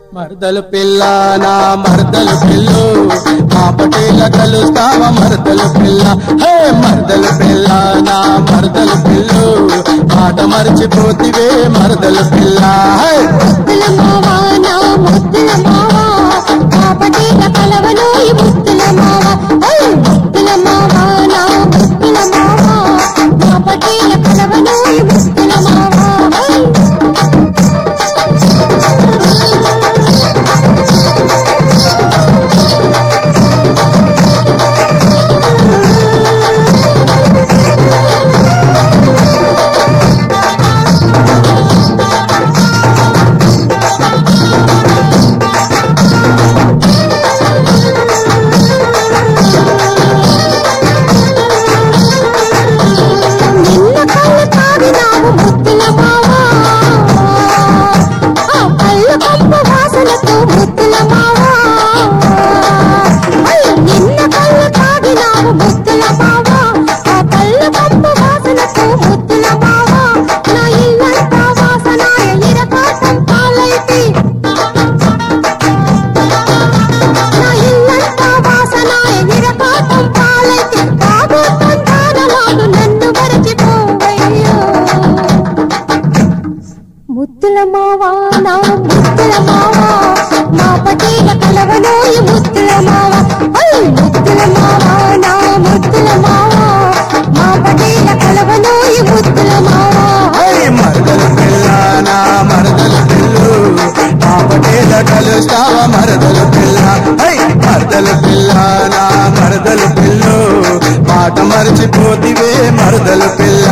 మరదలు పిల్ల నా మరదలు పిల్లు మా పటేల కలుస్తావ మరదలు పిల్ల హే మరదలు పిల్ల నా మరదలు పిల్లు మాట మర్చిపోతివే మరదలు పిల్ల హే ముద్దుల మావా నా ముద్దుల మావా మా పటేల కలవను ఈ ముద్దుల మావా ఓయ్ ముద్దుల మావా నా ముద్దుల మావా మా పటేల కలవను ఈ ముద్దుల మావా ఓయ్ నిన్న కళ్ళు తాగినావు ముద్దుల మావా ఆ కళ్ళు కంపు వాసనతో ముద్దుల మావా అయ్య, నిన్న కళ్ళు తాగినావు ముద్దుల మావా ఆ కళ్ళు కంపు వాసనతో ముద్దుల మావా నా ఇల్లంతా వాసనాయ ఇరకాటం పాలైతే నా ఇల్లంతా వాసనాయ ఇరకాటం పాలైతే బాబు తంటానలాడు నన్ను మరచిపోవయ్యో ముద్దుల మావా నా ముద్దుల మావా మా పటేల కలవను ఈ ముద్దుల మావా ఓయ్ ముద్దుల మావా నా ముద్దుల మావా మా పటేల కలవను ఈ ముద్దుల మావా హే మరదలు పిల్ల నా మరదలు పిల్లు మా పటేల కలుస్తావ మరదలు పిల్ల హే మరదలు పిల్ల నా మరదలు పిల్లు మాట మర్చిపోతివే మరదలు పిల్ల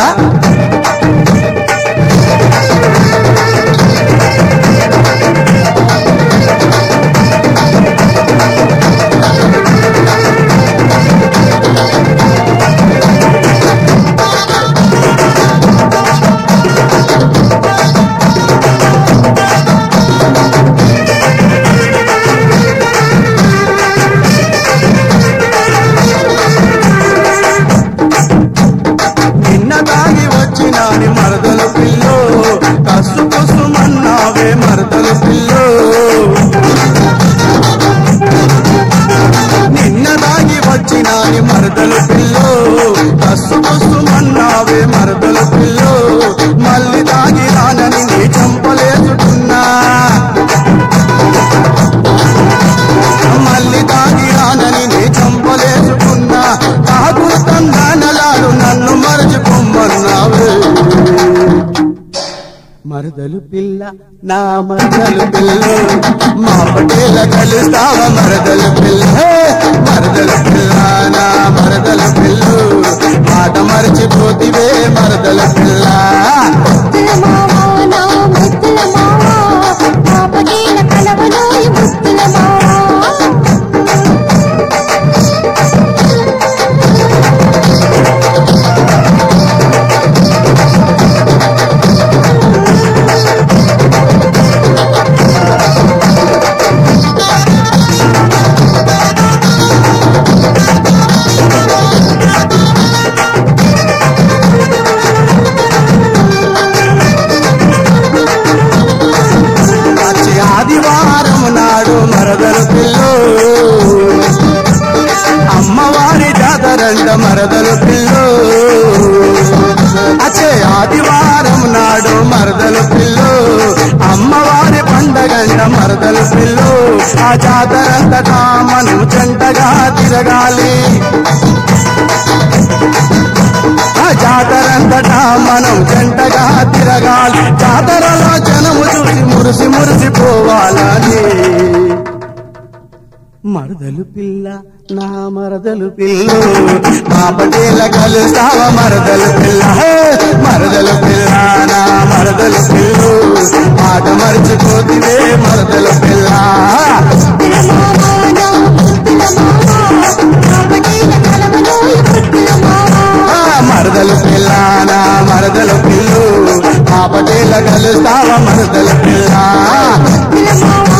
నిన్న దాగి వచ్చినాని మరదలు పిల్లు కసు కుసుమన్నావే మరదలు పిల్లు నిన్న దాగి వచ్చినాని మరదలు పిల్లు కసు కుసుమన్నావే మరదలు పిల్లు మళ్ళీ దాగి రానని నీ చంపలేసుకున్నా మళ్ళీ తాగి రానని నీ చంపలేసుకున్నా తాగుడు తందానలాడు నన్ను మరచిపోమ్మన్నావే మరదలు పిల్ల నా మరదలు పిల్ల మా పటేల కలుస్తావ మరదలు పిల్ల హే! మరదలు పిల్ల నా మరదలు పిల్ల మాట మరచిపోతివే మరదలు పిల్ల ముద్దుల మావా నా ముద్దుల మావా మా పటేల కలవను ఈ ముద్దుల మావా వచ్చే ఆదివారం నాడు మరదలు పిల్లు అమ్మవారి జాతరంట మరదలు పిల్లు అచ్చే ఆదివారం నాడు మరదలు పిల్లు అమ్మవారి పండగంట మరదలు పిల్లు ఆ జాతరంతటా మనం చెంటగా తిరగాలి ఆ జాతరంతటా మనం జంటగా తిరగాలి జాతరలో జనము చూసి మురిసి మురిసిపోవాలని మరదలు పిల్ల నా మరదలు పిల్ల మా పటేల కలుస్తావ మరదలు పిల్ల హే! మరదలు పిల్ల నా మరదలు పిల్ల మాట మర్చిపోతివే మరదలు పిల్ల ముద్దుల మావా నా ముద్దుల మావా మా పటేల కలవను ఈ ముద్దుల మావా ఆ, మరదలు పిల్ల నా మరదలు పిల్లు మా పటేల కలుస్తావ మరదలు పిల్ల ముద్దుల మావా